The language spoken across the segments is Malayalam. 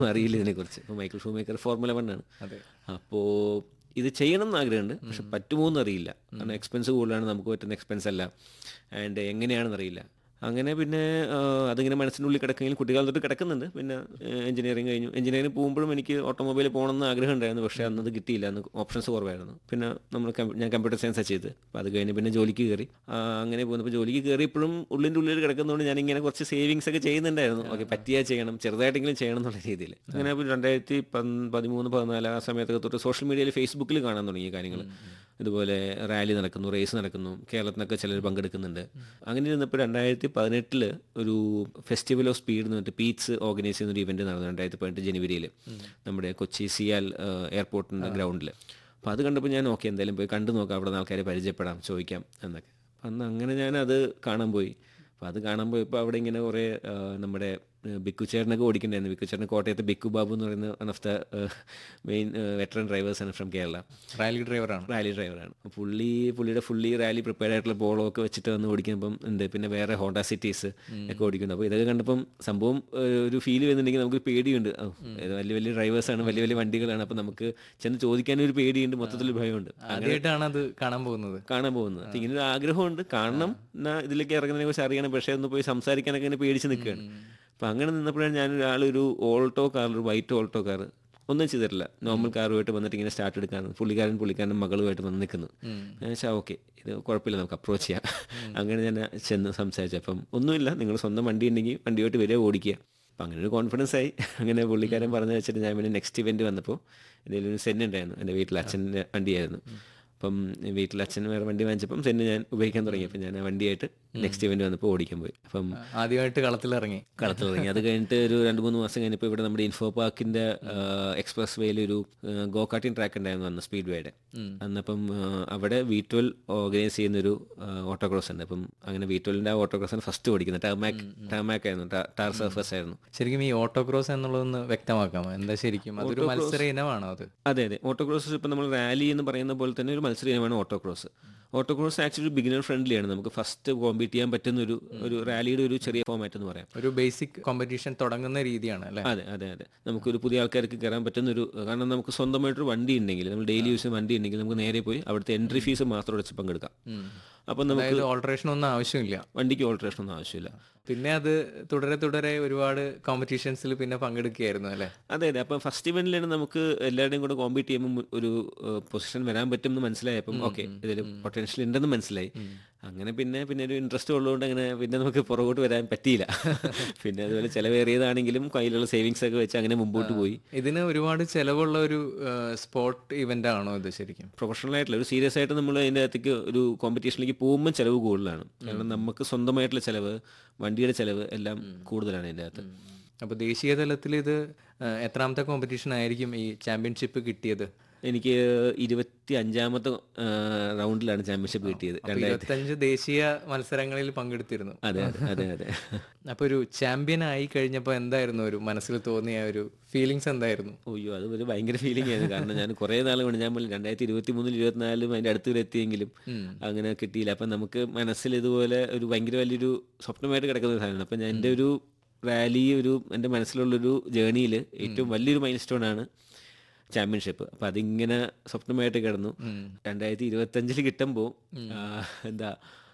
അറിയില്ല ഇതിനെക്കുറിച്ച് ഇപ്പോൾ മൈക്കിൾ ഷൂമേക്കർ ഫോർമുല വൺ ആണ് അതെ അപ്പോൾ ഇത് ചെയ്യണം എന്ന് ആഗ്രഹമുണ്ട് പക്ഷെ പറ്റുമോ എന്നറിയില്ല കാരണം എക്സ്പെൻസ് കൂടുതലാണ് നമുക്ക് പറ്റുന്ന എക്സ്പെൻസ് അല്ല ആൻഡ് എങ്ങനെയാണെന്ന് അറിയില്ല അങ്ങനെ പിന്നെ ആ, അതിങ്ങനെ മനസ്സിനുള്ളിൽ കിടക്കെങ്കിലും കുട്ടികാലം തൊട്ട് കിടക്കുന്നുണ്ട് പിന്നെ എഞ്ചിനീയറിംഗ് കഴിഞ്ഞു എഞ്ചിനീയറിംഗ് പോകുമ്പോഴും എനിക്ക് ഓട്ടോമൊബൈൽ പോകണമെന്ന് ആഗ്രഹം ഉണ്ടായിരുന്നു പക്ഷേ അന്നത് കിട്ടിയില്ല അന്ന് ഓപ്ഷൻസ് കുറവായിരുന്നു പിന്നെ നമ്മൾ കം- ഞാൻ കമ്പ്യൂട്ടർ സയൻസ് ചെയ്ത് അപ്പോൾ അത് കഴിഞ്ഞ് പിന്നെ ജോലിക്ക് കയറി ആ, അങ്ങനെ പോകുന്നപ്പോൾ ജോലിക്ക് കയറിയപ്പോഴും ഉള്ളിൻ്റെ ഉള്ളിൽ കിടക്കുന്നതുകൊണ്ട് ഞാൻ ഇങ്ങനെ കുറച്ച് സേവിങ്സ് ഒക്കെ ചെയ്യുന്നുണ്ടായിരുന്നു ഓക്കെ പറ്റിയാൽ ചെയ്യണം ചെറുതായിട്ടെങ്കിലും ചെയ്യണം എന്നുള്ള രീതിയിൽ അങ്ങനെ ഇപ്പോൾ രണ്ടായിരത്തി പന്ത് പതിമൂന്ന് പതിനാല് ആ സമയത്തൊക്കെ തൊട്ട് സോഷ്യൽ മീഡിയയിൽ ഫേസ്ബുക്കിൽ കാണാൻ തുടങ്ങിയ കാര്യങ്ങൾ ഇതുപോലെ റാലി നടക്കുന്നു റേസ് നടക്കുന്നു കേരളത്തിനൊക്കെ ചിലർ പങ്കെടുക്കുന്നുണ്ട് അങ്ങനെ ഇരുന്നപ്പോൾ രണ്ടായിരത്തി പതിനെട്ടില് ഒരു ഫെസ്റ്റിവൽ ഓഫ് സ്പീഡ് എന്ന് പറഞ്ഞിട്ട് പീറ്റ്സ് ഓർഗനൈസ് ചെയ്യുന്ന ഒരു ഇവന്റ് നടന്നു രണ്ടായിരത്തി പതിനെട്ട് ജനുവരിയിൽ നമ്മുടെ കൊച്ചി സിയാൽ എയർപോർട്ടിൻ്റെ ഗ്രൗണ്ടിൽ അപ്പോൾ അത് കണ്ടപ്പോൾ ഞാൻ ഓക്കെ എന്തായാലും പോയി കണ്ടു നോക്കാം അവിടെ നിന്ന് ആൾക്കാരെ പരിചയപ്പെടാം ചോദിക്കാം എന്നൊക്കെ അപ്പം അന്ന് അങ്ങനെ ഞാൻ അത് കാണാൻ പോയി അപ്പോൾ അത് കാണാൻ പോയപ്പോൾ അവിടെ ഇങ്ങനെ കുറേ ആ, നമ്മുടെ ആ, ബിക്കു ചേട്ടനൊക്കെ ഓടിക്കണ്ടായിരുന്നു ബിക്കു ചേട്ടൻ കോട്ടയത്ത് ബിക്കു ബാബു എന്ന് പറയുന്ന one of the main veteran ഡ്രൈവേഴ്സാണ് ഫ്രം കേരള റാലി ഡ്രൈവറാണ് റാലി ഡ്രൈവറാണ് അപ്പോൾ പുള്ളി പുള്ളിയുടെ ഫുള്ളി റാലി പ്രിപ്പയർഡ് ആയിട്ടുള്ള ബോളോ ഒക്കെ വെച്ചിട്ട് വന്ന് ഓടിക്കുമ്പം ഉണ്ട് പിന്നെ വേറെ ഹോണ്ട സിറ്റീസ് ഒക്കെ ഓടിക്കുന്നു അപ്പോൾ ഇതൊക്കെ കണ്ടപ്പം സംഭവം ഏഹ്, ഒരു ഫീൽ വരുന്നുണ്ടെങ്കിൽ നമുക്ക് പേടിയുണ്ട് ഓ, ഇത് വലിയ വലിയ ഡ്രൈവേഴ്സാണ് വലിയ വലിയ വണ്ടികളാണ് അപ്പോൾ നമുക്ക് ചെന്ന് ചോദിക്കാനും ഒരു പേടിയുണ്ട് മൊത്തത്തിൽ ഭയമുണ്ട് ആദ്യമായിട്ടാണ് അത് കാണാൻ പോകുന്നത് കാണാൻ പോകുന്നത് അപ്പം ഇങ്ങനെ ഒരു ആഗ്രഹമുണ്ട് കാണണം എന്നാ ഇതിലേക്ക് ഇറങ്ങുന്നതിനെ കുറിച്ച് അറിയണം പക്ഷേ ഒന്ന് പോയി സംസാരിക്കാനൊക്കെ ഇങ്ങനെ പേടിച്ച് നിൽക്കുകയാണ് അപ്പം അങ്ങനെ നിന്നപ്പോഴാണ് ഞാൻ ഒരാളൊരു ഓൾട്ടോ കാർ ഒരു വൈറ്റ് ഓൾട്ടോ കാർ ഒന്നും ചെയ്തിട്ടില്ല നോർമൽ കാറുമായിട്ട് വന്നിട്ട് ഇങ്ങനെ സ്റ്റാർട്ട് എടുക്കാണ് പുള്ളിക്കാരൻ പുള്ളിക്കാരൻ മകളുമായിട്ട് വന്ന് നിൽക്കുന്നു ഞാൻ വെച്ചാൽ ഓക്കെ ഇത് കുഴപ്പമില്ല നമുക്ക് അപ്രോച്ച് ചെയ്യാം അങ്ങനെ ഞാൻ ചെന്ന് സംസാരിച്ചു അപ്പം ഒന്നുമില്ല നിങ്ങൾ സ്വന്തം വണ്ടി ഉണ്ടെങ്കിൽ വണ്ടിയോട്ട് വരെ ഓടിക്കുക അപ്പം അങ്ങനെ ഒരു കോൺഫിഡൻസ് ആയി അങ്ങനെ പുള്ളിക്കാരൻ പറഞ്ഞു വെച്ചിട്ട് ഞാൻ പിന്നെ നെക്സ്റ്റ് ഇവന്റ് വന്നപ്പോൾ എന്തെങ്കിലും ഒരു സെൻ ഉണ്ടായിരുന്നു എൻ്റെ വീട്ടിൽ അച്ഛൻ്റെ വണ്ടിയായിരുന്നു അപ്പം വീട്ടിൽ അച്ഛൻ വേറെ വണ്ടി വാങ്ങിച്ചപ്പം സെന്ന് ഞാൻ ഉപയോഗിക്കാൻ തുടങ്ങി അപ്പം ഞാൻ ആ വണ്ടിയായിട്ട് നെക്സ്റ്റ് ഇവന്റ് വന്നപ്പോൾ ഓടിക്കാൻ പോയി അപ്പം ആദ്യമായിട്ട് കളത്തിലിറങ്ങി കളത്തിലിറങ്ങി അത് കഴിഞ്ഞിട്ട് ഒരു രണ്ട് മൂന്ന് മാസം കഴിഞ്ഞപ്പോൾ ഇവിടെ നമ്മുടെ ഇൻഫോ പാർക്കിന്റെ എക്സ്പ്രസ് വേയിൽ ഒരു ഗോ കാർട്ടിംഗ് ട്രാക്ക് ഉണ്ടായിരുന്നു അന്ന് സ്പീഡ് വേയുടെ അന്നപ്പം ആ, അവിടെ വി ട്വൽവ് ഓർഗനൈസ് ചെയ്യുന്ന ഒരു ഓട്ടോക്രോസ് ഉണ്ട് അപ്പം അങ്ങനെ വി ട്വൽവിന്റെ ആ ഓട്ടോക്രോസാണ് ഫസ്റ്റ് ഓടിക്കുന്നത് ടാമാക് ടാമാക് ആയിരുന്നു ടാർ സർഫസ് ആയിരുന്നു ശരിക്കും ഈ ഓട്ടോക്രോസ് എന്നുള്ളതൊന്ന് വ്യക്തമാക്കാമോ എന്താ ശരിക്കും അതൊരു മത്സര ഇനമാണോ അത് അതെ അതെ ഓട്ടോക്രോസ് ഇപ്പം നമ്മൾ റാലി എന്ന് പറയുന്ന പോലെ തന്നെ ഒരു മത്സര ഇനമാണ് ഓട്ടോക്രോസ് ഓട്ടോക്രോസ് ആക്ച്വലി ഒരു ബിഗിനർ ഫ്രണ്ട്ലി ആണ് നമുക്ക് ഫസ്റ്റ് കോമ്പീറ്റ് ചെയ്യാൻ പറ്റുന്ന ഒരു ഒരു റാലിയുടെ ഒരു ചെറിയ ഫോമാറ്റ് എന്ന് പറയാം ഒരു ബേസിക് കോമ്പറ്റീഷൻ തുടങ്ങുന്ന രീതിയാണ് അല്ലെ അതെ അതെ അതെ നമുക്കൊരു പുതിയ ആൾക്കാർക്ക് കയറാൻ പറ്റുന്ന ഒരു കാരണം നമുക്ക് സ്വന്തമായിട്ടൊരു വണ്ടി ഉണ്ടെങ്കിൽ നമ്മൾ ഡെയിലി യൂസ് ചെയ്യുന്ന വണ്ടി ഉണ്ടെങ്കിൽ നമുക്ക് നേരെ പോയി അവിടുത്തെ എൻട്രി ഫീസ് മാത്രം അടച്ച് പങ്കെടുക്കാം അപ്പം നമുക്ക് അതായത് ഓൾട്ടറേഷൻ ഒന്നും ആവശ്യമില്ല വണ്ടിക്ക് ഓൾട്രേഷൻ ഒന്നും ആവശ്യമില്ല പിന്നെ അത് തുടരെ തുടരെ ഒരുപാട് കോമ്പറ്റീഷൻസിൽ പിന്നെ പങ്കെടുക്കുകയായിരുന്നു അല്ലെ അതെ അതെ അപ്പം ഫസ്റ്റ് ഇവന്റിലാണ് നമുക്ക് എല്ലാവരുടെയും കൂടെ കോമ്പീറ്റ് ചെയ്യുമ്പോൾ ഒരു പൊസിഷൻ വരാൻ പറ്റും എന്ന് മനസ്സിലായപ്പം ഓക്കെ ഇതിൽ പൊട്ടൻഷ്യൽ ഉണ്ടെന്ന് മനസ്സിലായി അങ്ങനെ പിന്നെ പിന്നെ ഒരു ഇൻട്രസ്റ്റ് ഉള്ളതുകൊണ്ട് അങ്ങനെ പിന്നെ നമുക്ക് പുറകോട്ട് വരാൻ പറ്റിയില്ല പിന്നെ അതുപോലെ ചിലവേറിയതാണെങ്കിലും കയ്യിലുള്ള സേവിങ്സ് ഒക്കെ വെച്ച് അങ്ങനെ മുമ്പോട്ട് പോയി ഇതിന് ഒരുപാട് ചെലവുള്ള ഒരു സ്പോർട്ട് ഇവന്റ് ആണോ ഇത് ശരിക്കും പ്രൊഫഷണൽ ആയിട്ടുള്ള ഒരു സീരിയസ് ആയിട്ട് നമ്മൾ അതിൻ്റെ അകത്തേക്ക് ഒരു കോമ്പറ്റീഷനിലേക്ക് പോകുമ്പോൾ ചിലവ് കൂടുതലാണ് കാരണം നമുക്ക് സ്വന്തമായിട്ടുള്ള ചിലവ് വണ്ടിയുടെ ചിലവ് എല്ലാം കൂടുതലാണ് അതിൻ്റെ അകത്ത് അപ്പോൾ ദേശീയ തലത്തിൽ ഇത് ആ, എത്രാമത്തെ കോമ്പറ്റീഷൻ ആയിരിക്കും ഈ ചാമ്പ്യൻഷിപ്പ് കിട്ടിയത് എനിക്ക് ഇരുപത്തി അഞ്ചാമത്തെ റൗണ്ടിലാണ് ചാമ്പ്യൻഷിപ്പ് കിട്ടിയത് രണ്ടായിരത്തി ഇരുപത്തഞ്ച് ദേശീയ മത്സരങ്ങളിൽ പങ്കെടുത്തിരുന്നു അതെ അതെ അതെ അതെ അപ്പൊ ഒരു ചാമ്പ്യൻ ആയി കഴിഞ്ഞപ്പോൾ എന്തായിരുന്നു ഒരു മനസ്സിൽ തോന്നിയ ഒരു ഫീലിങ്സ് എന്തായിരുന്നു അയ്യോ അത് ഒരു ഭയങ്കര ഫീലിംഗ് ആയിരുന്നു കാരണം ഞാൻ കുറേ നാൾ കൊണ്ട് ഞാൻ പറഞ്ഞില്ലേ, രണ്ടായിരത്തി ഇരുപത്തി മൂന്നിൽ ഇരുപത്തിനാലിലും അതിൻ്റെ അടുത്ത് വരെ എത്തിയെങ്കിലും അങ്ങനെ കിട്ടിയില്ല അപ്പം നമുക്ക് മനസ്സിൽ ഇതുപോലെ ഒരു ഭയങ്കര വലിയൊരു സ്വപ്നമായിട്ട് കിടക്കുന്ന ഒരു സാധനമാണ് അപ്പം ഞാൻ എൻ്റെ ഒരു റാലി ഒരു എൻ്റെ മനസ്സിലുള്ളൊരു ജേണിയിൽ ഏറ്റവും വലിയൊരു മൈൽ സ്റ്റോൺ ആണ് ചാമ്പ്യൻഷിപ്പ് അപ്പം അതിങ്ങനെ സ്വപ്നമായിട്ട് കിടന്നു രണ്ടായിരത്തി ഇരുപത്തഞ്ചിൽ കിട്ടുമ്പോൾ എന്താ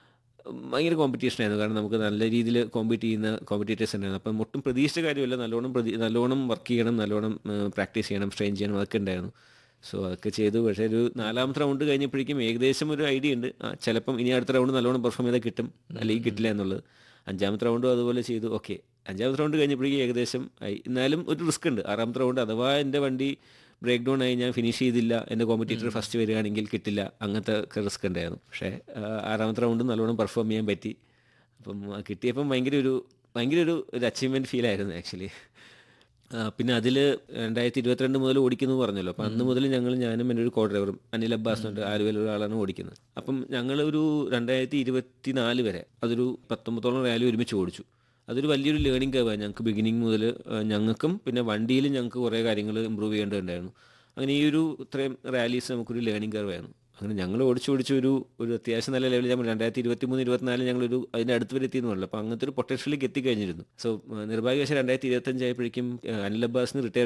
ഭയങ്കര കോമ്പറ്റീഷൻ ആയിരുന്നു കാരണം നമുക്ക് നല്ല രീതിയിൽ കോമ്പീറ്റ് ചെയ്യുന്ന കോമ്പറ്റീറ്റേഴ്സ് ഉണ്ടായിരുന്നു അപ്പം ഒട്ടും പ്രതീക്ഷിച്ച കാര്യമല്ല നല്ലോണം പ്രതി നല്ലോണം വർക്ക് ചെയ്യണം നല്ലോണം പ്രാക്ടീസ് ചെയ്യണം ട്രെയിൻ ചെയ്യണം അതൊക്കെ ഉണ്ടായിരുന്നു സോ അതൊക്കെ ചെയ്തു പക്ഷേ ഒരു നാലാമത്തെ റൗണ്ട് കഴിഞ്ഞപ്പോഴേക്കും ഏകദേശം ഒരു ഐഡിയ ഉണ്ട് ആ ചിലപ്പം ഇനി അടുത്ത റൗണ്ട് നല്ലോണം പെർഫോം ചെയ്താൽ കിട്ടും അല്ലെങ്കിൽ കിട്ടില്ല എന്നുള്ളത് അഞ്ചാമത്തെ റൗണ്ടും അതുപോലെ ചെയ്തു ഓക്കെ അഞ്ചാമത്തെ റൗണ്ട് കഴിഞ്ഞപ്പോഴേക്കും ഏകദേശം ആയി എന്നാലും ഒരു റിസ്ക് ഉണ്ട് ആറാമത്തെ റൗണ്ട് അഥവാ എൻ്റെ വണ്ടി ബ്രേക്ക് ഡൗൺ ആയി ഞാൻ ഫിനിഷ് ചെയ്തില്ല എൻ്റെ കോമ്പറ്റീറ്റർ ഫസ്റ്റ് വരികയാണെങ്കിൽ കിട്ടില്ല അങ്ങനത്തെ റിസ്ക് ഉണ്ടായിരുന്നു പക്ഷേ ആ, ആറാമത്തെ റൗണ്ട് നല്ലോണം പെർഫോം ചെയ്യാൻ പറ്റി അപ്പം ആ കിട്ടിയപ്പം ഭയങ്കര ഒരു ഭയങ്കര ഒരു ഒരു അച്ചീവ്മെൻറ്റ് ഫീൽ ആയിരുന്നു ആക്ച്വലി പിന്നെ അതിൽ രണ്ടായിരത്തി ഇരുപത്തിരണ്ട് മുതൽ ഓടിക്കുന്നു പറഞ്ഞല്ലോ അപ്പം അന്ന് മുതൽ ഞങ്ങൾ ഞാനും എൻ്റെ ഒരു കോ ഡ്രൈവറും അനിൽ അബ്ബാസ് എന്ന് പറഞ്ഞിട്ട് ആലുവയിൽ ഒരാളാണ് ഓടിക്കുന്നത് അപ്പം ഞങ്ങൾ ഒരു രണ്ടായിരത്തി ഇരുപത്തി നാല് വരെ അതൊരു പത്തൊമ്പതോളം റാലി ഒരുമിച്ച് ഓടിച്ചു അതൊരു വലിയൊരു ലേണിംഗ് കർവാണ് ഞങ്ങൾക്ക് ബിഗിനിങ് മുതൽ ഞങ്ങൾക്കും പിന്നെ വണ്ടിയിലും ഞങ്ങൾക്ക് കുറേ കാര്യങ്ങൾ ഇമ്പ്രൂവ് ചെയ്യേണ്ടതുണ്ടായിരുന്നു അങ്ങനെ ഈ ഒരു ഇത്രയും റാലീസ് നമുക്കൊരു ലേണിംഗ് കർവായിരുന്നു അങ്ങനെ ഞങ്ങൾ ഓടിച്ച് ഓടിച്ച് ഒരു ഒരു അത്യാവശ്യം നല്ല ലെവലിൽ നമ്മൾ രണ്ടായിരത്തി ഇരുപത്തി മൂന്ന് ഇരുപത്തിനാല് ഞങ്ങളൊരു അതിൻ്റെ അടുത്ത് വരെ എത്തിയെന്ന് പറഞ്ഞു അപ്പോൾ അങ്ങനത്തെ ഒരു പൊട്ടൻഷ്യലേക്ക് എത്തിക്കഴിഞ്ഞിരുന്നു സോ നിർഭാഗ്യവശാൽ രണ്ടായിരത്തി ഇരുപത്തഞ്ച് ആയപ്പോഴേക്കും അനിൽ അബ്ബാസിന് റിട്ടയർ